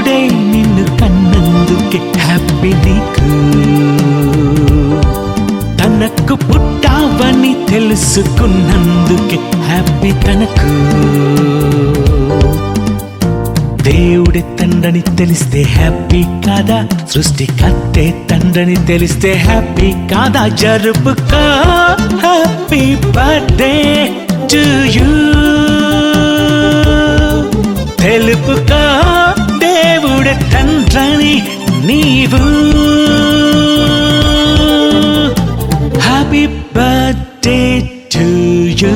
దేవుడే నిన్ను కన్నందుకే హ్యాపీ నీకు తనకు పుట్టావని తెలుసుకున్నందుకే హ్యాపీ తనకు దేవుడే తండ్రని తెలిస్తే హ్యాపీ కాదా సృష్టికర్తే తండ్రని తెలిస్తే హ్యాపీ కాదా జరుపుకో హ్యాపీ బర్త్డే టు యూ తెలుపుకో దేవుడే తండ్రని నీవు హ్యాపీ బర్త్డే టు యూ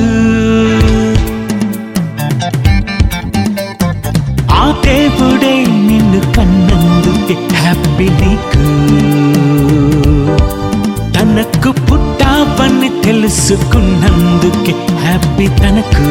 ఆ దేవుడే నిన్ను కన్నందుకే హ్యాపీ నీకు తనకు పుట్టావని తెలుసుకున్నందుకే హ్యాపీ తనకు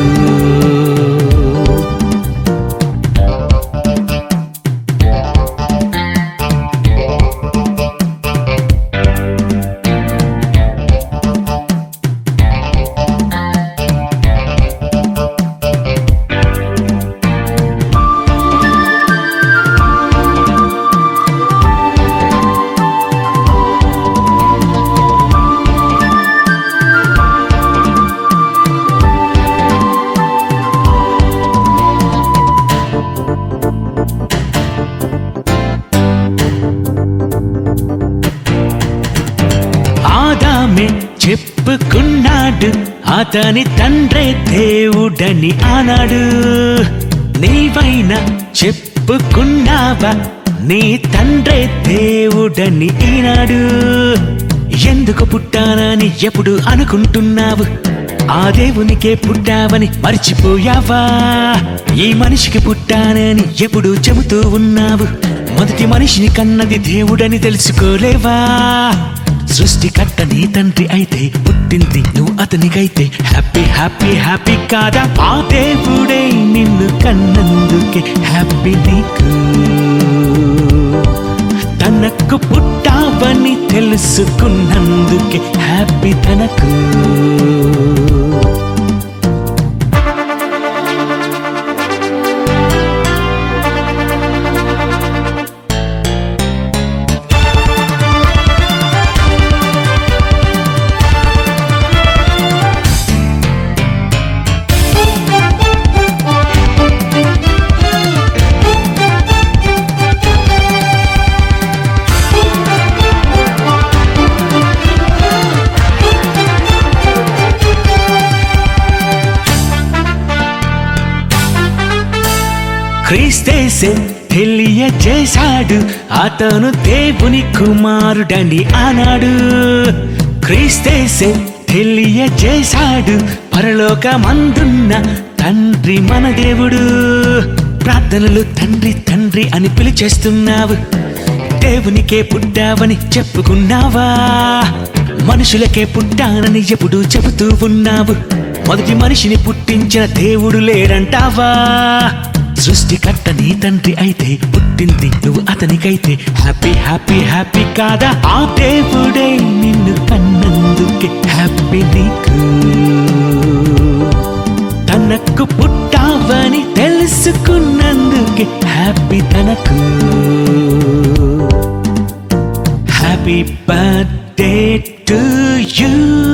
ఆదామే చెప్పుకున్నాడు అతని తండ్రే దేవుడని ఆనాడు నీవైనా చెప్పుకున్నావా నీ తండ్రే దేవుడని ఈనాడు ఎందుకు పుట్టానని ఎప్పుడు అనుకుంటున్నావు ఆ దేవునికే పుట్టావని మర్చిపోయావా ఈ మనిషికి పుట్టానని ఎప్పుడు చెబుతూ ఉన్నావు మొదటి మనిషిని కన్నది దేవుడని తెలుసుకోలేవా సృష్టికర్త నీ తండ్రి అయితే పుట్టింది నువ్వు అతనికైతే హ్యాపీ హ్యాపీ హ్యాపీ కాదా ఆ దేవుడే నిన్ను కన్నందుకే హ్యాపీ నీకు తనకు పుట్టావని తెలుసుకున్నందుకే హ్యాపీ తనకు క్రీస్తేసే తెలియజేశాడు అతను దేవుని కుమారుడని ఆనాడు క్రీస్తేసే తెలియజేశాడు పరలోకమందున్న తండ్రి మన దేవుడు ప్రార్థనలు తండ్రి తండ్రి అని పిలిచేస్తున్నావు దేవునికే పుట్టావని చెప్పుకున్నావా మనుషులకే పుట్టానని ఎప్పుడు చెబుతూ ఉన్నావు మొదటి మనిషిని పుట్టించిన దేవుడు లేడంటావా సృష్టికర్త నీ తండ్రి అయితే పుట్టింది నువ్వు అతనికైతే హ్యాపీ హ్యాపీ హ్యాపీ కాదా ఆ దేవుడే నిన్ను కన్నందుకే హ్యాపీ నీకు తనకు పుట్టావని తెలుసుకున్నందుకే హ్యాపీ తనకు హ్యాపీ బర్త్డే టు యూ